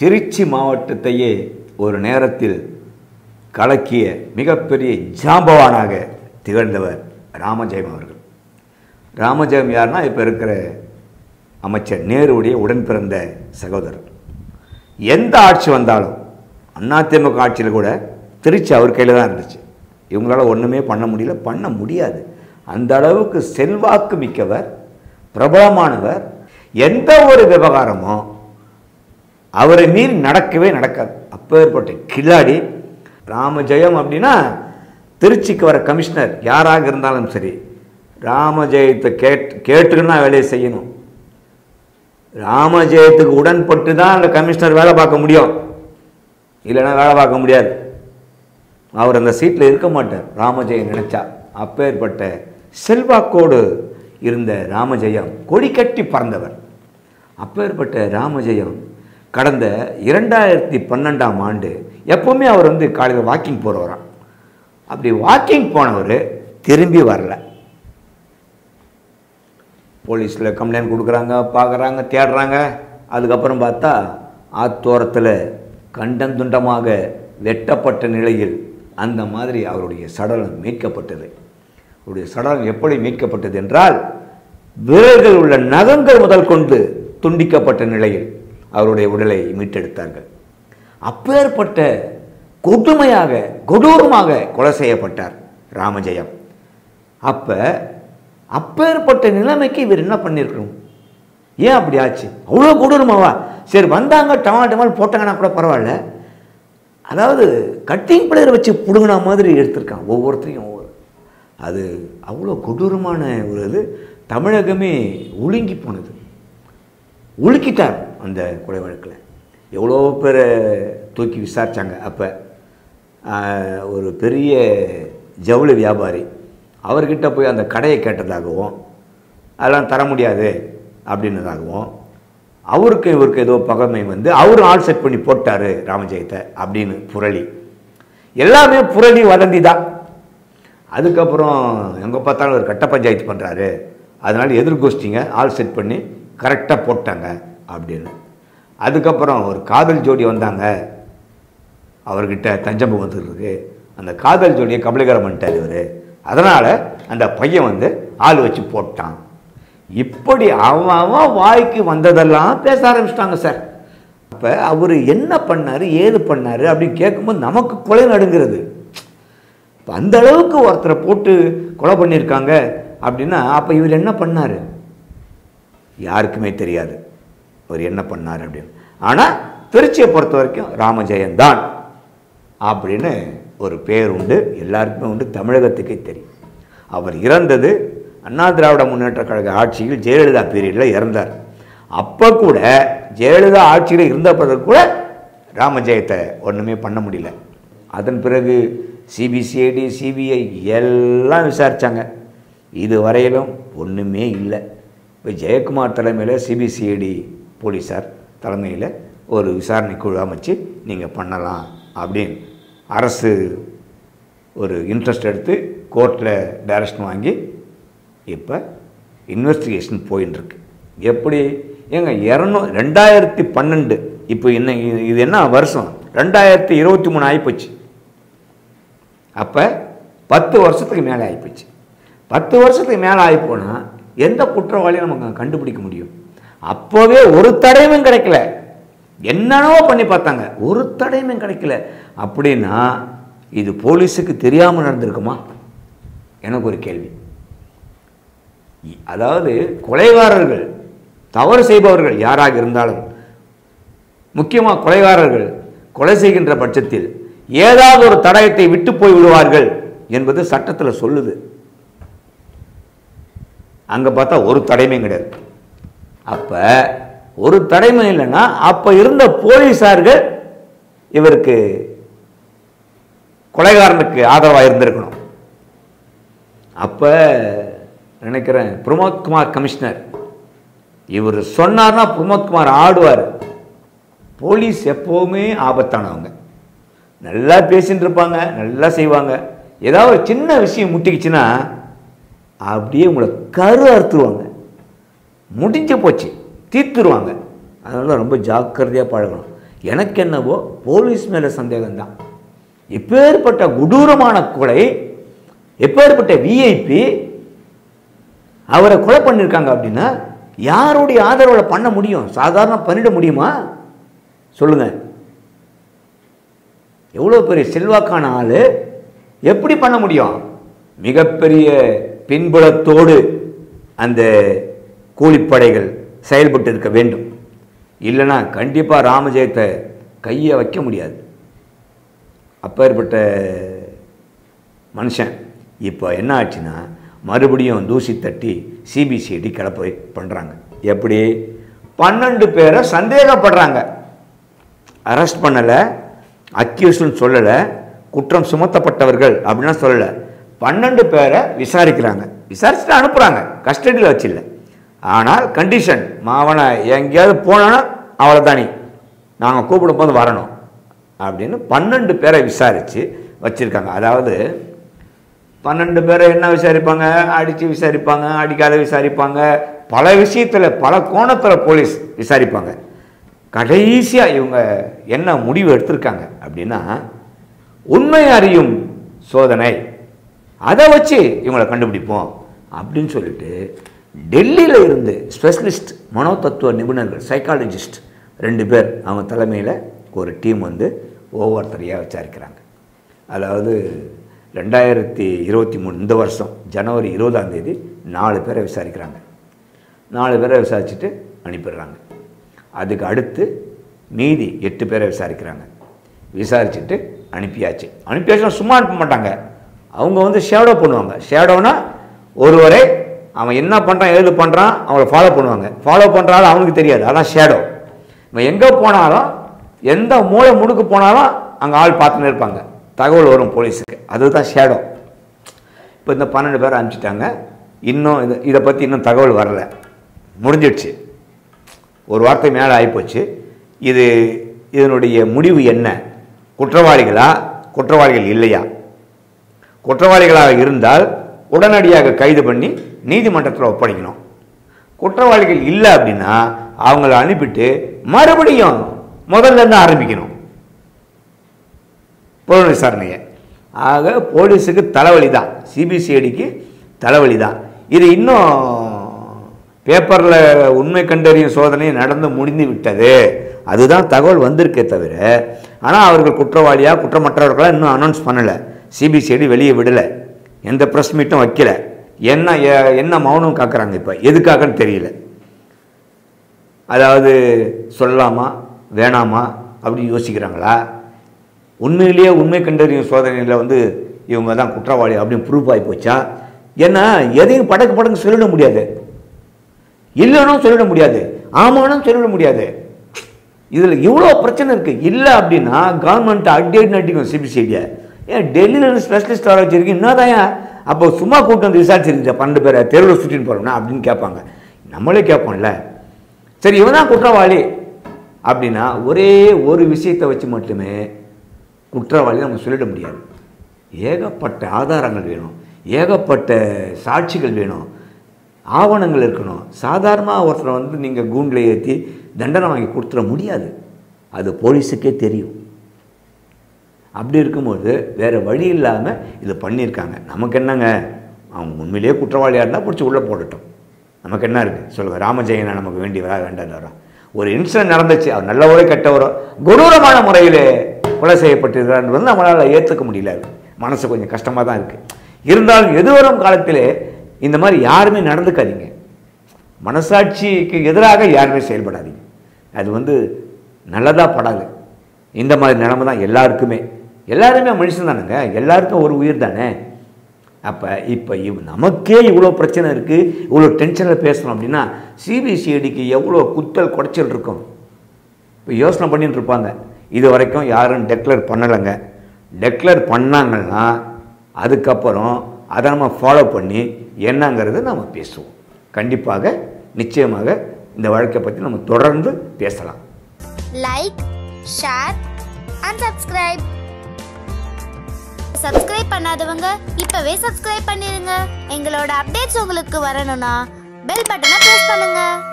திருச்சி மாவட்டத்தையே ஒரு நேரத்தில் கலக்கிய மிகப்பெரிய ஜாம்பவானாக திகழ்ந்தவர் ராமஜெயம் அவர்கள் ராமஜெயம் யாருன்னா இப்போ இருக்கிற அமைச்சர் நேருடைய உடன் பிறந்த சகோதரர் எந்த ஆட்சி வந்தாலும் அதிமுக ஆட்சியில் கூட திருச்சி அவர் கையில் தான் இருந்துச்சு இவங்களால ஒன்றுமே பண்ண முடியல பண்ண முடியாது அந்த அளவுக்கு செல்வாக்கு மிக்கவர் பிரபலமானவர் எந்த ஒரு விவகாரமும் அவரை மீறி நடக்கவே நடக்காது அப்பேற்பட்ட கில்லாடி ராமஜெயம் அப்படின்னா திருச்சிக்கு வர கமிஷனர் யாராக இருந்தாலும் சரி ராமஜெயத்தை கேட் கேட்டுக்கின்னு தான் வேலையை செய்யணும் ராமஜெயத்துக்கு உடன்பட்டு தான் அந்த கமிஷனர் வேலை பார்க்க முடியும் இல்லைன்னா வேலை பார்க்க முடியாது அவர் அந்த சீட்டில் இருக்க மாட்டார் ராமஜெயம் நினைச்சா அப்பேற்பட்ட செல்வாக்கோடு இருந்த ராமஜெயம் கொடி கட்டி பறந்தவர் அப்பேற்பட்ட ராமஜெயம் கடந்த இரண்டாயிரத்தி பன்னெண்டாம் ஆண்டு எப்போவுமே அவர் வந்து காலையில் வாக்கிங் போகிறவராம் அப்படி வாக்கிங் போனவர் திரும்பி வரல போலீஸில் கம்ப்ளைண்ட் கொடுக்குறாங்க பார்க்குறாங்க தேடுறாங்க அதுக்கப்புறம் பார்த்தா ஆத்தோரத்தில் கண்டந்துண்டமாக வெட்டப்பட்ட நிலையில் அந்த மாதிரி அவருடைய சடலம் மீட்கப்பட்டது அவருடைய சடலம் எப்படி மீட்கப்பட்டது என்றால் விரல்கள் உள்ள நகங்கள் முதல் கொண்டு துண்டிக்கப்பட்ட நிலையில் அவருடைய உடலை மீட்டெடுத்தார்கள் அப்பேற்பட்ட கொடுமையாக கொடூரமாக கொலை செய்யப்பட்டார் ராமஜெயம் அப்போ அப்பேற்பட்ட நிலைமைக்கு இவர் என்ன பண்ணியிருக்கணும் ஏன் அப்படி ஆச்சு அவ்வளோ கொடூரமாவா சரி வந்தாங்க டமால் டமால் போட்டாங்கன்னா கூட பரவாயில்ல அதாவது கட்டிங் பிளேயர் வச்சு பிடுங்கின மாதிரி எடுத்திருக்கான் ஒவ்வொருத்தரையும் ஒவ்வொரு அது அவ்வளோ கொடூரமான ஒரு இது தமிழகமே உலுங்கி போனது உலுக்கிட்டார் அந்த கொலை வழக்கில் எவ்வளோ பேரை தூக்கி விசாரித்தாங்க அப்போ ஒரு பெரிய ஜவுளி வியாபாரி அவர்கிட்ட போய் அந்த கடையை கேட்டதாகவும் அதெல்லாம் தர முடியாது அப்படின்னதாகவும் அவருக்கு இவருக்கு ஏதோ பகைமை வந்து அவரும் ஆள் செட் பண்ணி போட்டார் ராமஜெயத்தை அப்படின்னு புரளி எல்லாமே புரளி வதந்தி தான் அதுக்கப்புறம் எங்கே பார்த்தாலும் ஒரு கட்ட பஞ்சாயத்து பண்ணுறாரு அதனால் எதிர்கோஷ்டிங்க ஆள் செட் பண்ணி கரெக்டாக போட்டாங்க அப்படின்னு அதுக்கப்புறம் ஒரு காதல் ஜோடி வந்தாங்க அவர்கிட்ட தஞ்சம்பு வந்துருக்கு அந்த காதல் ஜோடியை கபலீகரம் பண்ணிட்டார் இவர் அதனால் அந்த பையன் வந்து ஆள் வச்சு போட்டான் இப்படி அவன் அவன் வாய்க்கு வந்ததெல்லாம் பேச ஆரம்பிச்சிட்டாங்க சார் அப்போ அவர் என்ன பண்ணார் ஏது பண்ணார் அப்படின்னு கேட்கும்போது நமக்கு கொலை நடுங்கிறது இப்போ அந்த அளவுக்கு ஒருத்தரை போட்டு கொலை பண்ணியிருக்காங்க அப்படின்னா அப்போ இவர் என்ன பண்ணார் யாருக்குமே தெரியாது அவர் என்ன பண்ணார் அப்படின்னு ஆனால் திருச்சியை பொறுத்த வரைக்கும் ராமஜெயன் தான் அப்படின்னு ஒரு பேர் உண்டு எல்லாருக்குமே உண்டு தமிழகத்துக்கே தெரியும் அவர் இறந்தது அண்ணா திராவிட முன்னேற்ற கழக ஆட்சியில் ஜெயலலிதா பீரியடில் இறந்தார் அப்போ கூட ஜெயலலிதா ஆட்சியில் இருந்த பிறகு கூட ராமஜெயத்தை ஒன்றுமே பண்ண முடியல அதன் பிறகு சிபிசிஐடி சிபிஐ எல்லாம் விசாரித்தாங்க இது வரையிலும் ஒன்றுமே இல்லை இப்போ ஜெயக்குமார் தலைமையில் சிபிசிஐடி போலீஸார் தலைமையில் ஒரு விசாரணை குழு அமைச்சு நீங்கள் பண்ணலாம் அப்படின்னு அரசு ஒரு இன்ட்ரெஸ்ட் எடுத்து கோர்ட்டில் டைரக்ஷன் வாங்கி இப்போ இன்வெஸ்டிகேஷன் போயின்னு இருக்கு எப்படி ஏங்க இரநூ ரெண்டாயிரத்தி பன்னெண்டு இப்போ என்ன இது- இது என்ன வருஷம் ரெண்டாயிரத்தி இருபத்தி மூணு ஆகிப்போச்சு அப்போ பத்து வருஷத்துக்கு மேலே ஆகிப்போச்சு பத்து வருஷத்துக்கு மேலே ஆகிப்போனால் எந்த குற்றவாளியும் நமக்கு கண்டுபிடிக்க முடியும் அப்போவே ஒரு தடயமும் கிடைக்கல என்னென்னவோ பண்ணி பார்த்தாங்க ஒரு தடயமும் கிடைக்கல அப்படின்னா இது போலீஸுக்கு தெரியாமல் நடந்திருக்குமா எனக்கு ஒரு கேள்வி இ- அதாவது கொலைகாரர்கள் தவறு செய்பவர்கள் யாராக இருந்தாலும் முக்கியமாக கொலைகாரர்கள் கொலை செய்கின்ற பட்சத்தில் ஏதாவது ஒரு தடயத்தை விட்டு போய் விடுவார்கள் என்பது சட்டத்தில் சொல்லுது அங்கே பார்த்தா ஒரு தடயமே கிடையாது அப்போ ஒரு தடயமே இல்லைன்னா அப்போ இருந்த போலீஸார்கள் இவருக்கு கொலைகாரனுக்கு ஆதரவாக இருந்திருக்கணும் அப்போ நினைக்கிறேன் பிரமோத்குமார் கமிஷனர் இவர் சொன்னார்னா பிரமோத்குமார் ஆடுவார் போலீஸ் எப்போவுமே ஆபத்தானவங்க நல்லா பேசிட்டு இருப்பாங்க நல்லா செய்வாங்க ஏதாவது ஒரு சின்ன விஷயம் முட்டிக்கிச்சுன்னா அப்படியே உங்களை கரு அறுத்துருவாங்க முடிஞ்சு போச்சு தீர்த்துருவாங்க அதனால ரொம்ப ஜாக்கிரதையாக பழகணும் எனக்கு என்னவோ போலீஸ் மேலே சந்தேகம்தான் எப்பேற்பட்ட கொடூரமான கொலை எப்பேற்பட்ட விஐபி அவரை கொலை பண்ணியிருக்காங்க அப்படின்னா யாருடைய ஆதரவில் பண்ண முடியும் சாதாரண பண்ணிட முடியுமா சொல்லுங்க எவ்வளோ பெரிய செல்வாக்கான ஆள் எப்படி பண்ண முடியும் மிகப்பெரிய பின்புலத்தோடு அந்த கூலிப்படைகள் செயல்பட்டு இருக்க வேண்டும் இல்லைன்னா கண்டிப்பாக ராமஜெயத்தை கையை வைக்க முடியாது அப்பேற்பட்ட மனுஷன் இப்போ என்ன ஆச்சுன்னா மறுபடியும் தூசி தட்டி சிபிசிஐடி கிளப்ப பண்ணுறாங்க எப்படி பன்னெண்டு பேரை சந்தேகப்படுறாங்க அரெஸ்ட் பண்ணலை அக்யூஸ்ட்னு சொல்லலை குற்றம் சுமத்தப்பட்டவர்கள் அப்படின்னா சொல்லலை பன்னெண்டு பேரை விசாரிக்கிறாங்க விசாரிச்சுட்டு அனுப்புகிறாங்க கஸ்டடியில் வச்சில்ல ஆனால் கண்டிஷன் மாவனை எங்கேயாவது போனானா அவ்வளோதானி நாங்கள் கூப்பிடும்போது வரணும் அப்படின்னு பன்னெண்டு பேரை விசாரித்து வச்சுருக்காங்க அதாவது பன்னெண்டு பேரை என்ன விசாரிப்பாங்க அடித்து விசாரிப்பாங்க அடிக்காத விசாரிப்பாங்க பல விஷயத்தில் பல கோணத்தில் போலீஸ் விசாரிப்பாங்க கடைசியாக இவங்க என்ன முடிவு எடுத்திருக்காங்க அப்படின்னா உண்மை அறியும் சோதனை அதை வச்சு இவங்களை கண்டுபிடிப்போம் அப்படின்னு சொல்லிட்டு டெல்லியில் இருந்து ஸ்பெஷலிஸ்ட் மனோதத்துவ நிபுணர்கள் சைக்காலஜிஸ்ட் ரெண்டு பேர் அவங்க தலைமையில் ஒரு டீம் வந்து ஒவ்வொருத்தரையாக விசாரிக்கிறாங்க அதாவது ரெண்டாயிரத்தி இருபத்தி மூணு இந்த வருஷம் ஜனவரி இருபதாம் தேதி நாலு பேரை விசாரிக்கிறாங்க நாலு பேரை விசாரிச்சுட்டு அனுப்பிடுறாங்க அதுக்கு அடுத்து மீதி எட்டு பேரை விசாரிக்கிறாங்க விசாரிச்சுட்டு அனுப்பியாச்சு அனுப்பியாச்சுன்னா சும்மா அனுப்ப மாட்டாங்க அவங்க வந்து ஷேடோ பண்ணுவாங்க ஷேடோனா ஒருவரை அவன் என்ன பண்ணுறான் ஏது பண்ணுறான் அவங்கள ஃபாலோ பண்ணுவாங்க ஃபாலோ பண்ணுறாலும் அவனுக்கு தெரியாது அதான் ஷேடோ இவன் எங்கே போனாலும் எந்த மூளை முடுக்கு போனாலும் அங்கே ஆள் பார்த்துன்னு இருப்பாங்க தகவல் வரும் போலீஸுக்கு அதுதான் ஷேடோ இப்போ இந்த பன்னெண்டு பேர் அனுப்பிச்சிட்டாங்க இன்னும் இது இதை பற்றி இன்னும் தகவல் வரலை முடிஞ்சிடுச்சு ஒரு வார்த்தை மேலே ஆகிப்போச்சு இது இதனுடைய முடிவு என்ன குற்றவாளிகளா குற்றவாளிகள் இல்லையா குற்றவாளிகளாக இருந்தால் உடனடியாக கைது பண்ணி நீதிமன்றத்தில் ஒப்படைக்கணும் குற்றவாளிகள் இல்லை அப்படின்னா அவங்கள அனுப்பிட்டு மறுபடியும் முதல்ல இருந்து ஆரம்பிக்கணும் புலன் விசாரணையை ஆக போலீஸுக்கு தலைவலி தான் சிபிசிஐடிக்கு தலைவலி தான் இது இன்னும் பேப்பரில் உண்மை கண்டறியும் சோதனை நடந்து முடிந்து விட்டது அதுதான் தகவல் வந்திருக்கே தவிர ஆனால் அவர்கள் குற்றவாளியா குற்றமற்றவர்களா இன்னும் அனௌன்ஸ் பண்ணலை சிபிசிஐடி வெளியே விடலை எந்த ப்ரெஸ் மீட்டும் வைக்கல என்ன எ- என்ன மௌனம் காக்குறாங்க இப்போ எதுக்காகன்னு தெரியல அதாவது சொல்லலாமா வேணாமா அப்படின்னு யோசிக்கிறாங்களா உண்மையிலேயே உண்மை கண்டறியும் சோதனையில் வந்து இவங்க தான் குற்றவாளி அப்படின்னு ப்ரூஃப் ஆகி போச்சா ஏன்னா எதையும் படக்கு படக்கு சொல்லிட முடியாது இல்லைனும் சொல்லிட முடியாது ஆமானும் சொல்லிட முடியாது இதில் இவ்வளோ பிரச்சனை இருக்குது இல்லை அப்படின்னா கவர்மெண்ட் அப்டேட் நட்டிக்கும் சிபிசிஐடியை ஏன் டெல்லியில் இருந்து ஸ்பெஷலிஸ்ட் வர வச்சிருக்கு என்னதான் அப்போ சும்மா கூட்டம் வந்து விசாரிச்சிருக்கீங்க பன்னெண்டு பேரை தெருவில் சுற்றின்னு போகிறோம்னா அப்படின்னு கேட்பாங்க நம்மளே கேட்போம்ல சரி இவன் தான் குற்றவாளி அப்படின்னா ஒரே ஒரு விஷயத்தை வச்சு மட்டுமே குற்றவாளி நம்ம சொல்லிட முடியாது ஏகப்பட்ட ஆதாரங்கள் வேணும் ஏகப்பட்ட சாட்சிகள் வேணும் ஆவணங்கள் இருக்கணும் சாதாரணமாக ஒருத்தரை வந்து நீங்கள் கூண்டில் ஏற்றி தண்டனை வாங்கி கொடுத்துட முடியாது அது போலீஸுக்கே தெரியும் அப்படி இருக்கும்போது வேறு வழி இல்லாமல் இது பண்ணியிருக்காங்க நமக்கு என்னங்க அவங்க உண்மையிலேயே குற்றவாளியாக இருந்தால் பிடிச்சி உள்ளே போடட்டும் நமக்கு என்ன இருக்குது சொல்லுங்கள் ராமஜெயனை நமக்கு வேண்டியவரா வேண்டாதவரா ஒரு இன்சிடென்ட் நடந்துச்சு அவர் நல்லவரோ கெட்டவரோ கொடூரமான முறையில் கொலை செய்யப்பட்டிருக்கிறார் வந்து நம்மளால் ஏற்றுக்க முடியல அது மனசு கொஞ்சம் கஷ்டமாக தான் இருக்குது இருந்தாலும் எதிர்வரும் காலத்திலே இந்த மாதிரி யாருமே நடந்துக்காதீங்க மனசாட்சிக்கு எதிராக யாருமே செயல்படாதீங்க அது வந்து நல்லதாக படாது இந்த மாதிரி நிலைமை தான் எல்லாருக்குமே எல்லாருமே மனுஷன் தானேங்க எல்லாருக்கும் ஒரு உயிர் தானே அப்போ இப்போ இவ் நமக்கே இவ்வளோ பிரச்சனை இருக்குது இவ்வளோ டென்ஷனில் பேசுகிறோம் அப்படின்னா சிபிசிஐடிக்கு எவ்வளோ குத்தல் குடைச்சல் இருக்கும் இப்போ யோசனை பண்ணிட்டு இருப்பாங்க இது வரைக்கும் யாரும் டெக்ளேர் பண்ணலைங்க டெக்ளேர் பண்ணாங்கன்னா அதுக்கப்புறம் அதை நம்ம ஃபாலோ பண்ணி என்னங்கிறது நம்ம பேசுவோம் கண்டிப்பாக நிச்சயமாக இந்த வழக்கை பற்றி நம்ம தொடர்ந்து பேசலாம் like share and subscribe subscribe பண்ணாதவங்க இப்பவே சப்ஸ்கிரைப் பண்ணிருங்க எங்களோட அப்டேட்ஸ் உங்களுக்கு வரணும்னா பெல் பட்டனை பிரஸ் பண்ணுங்க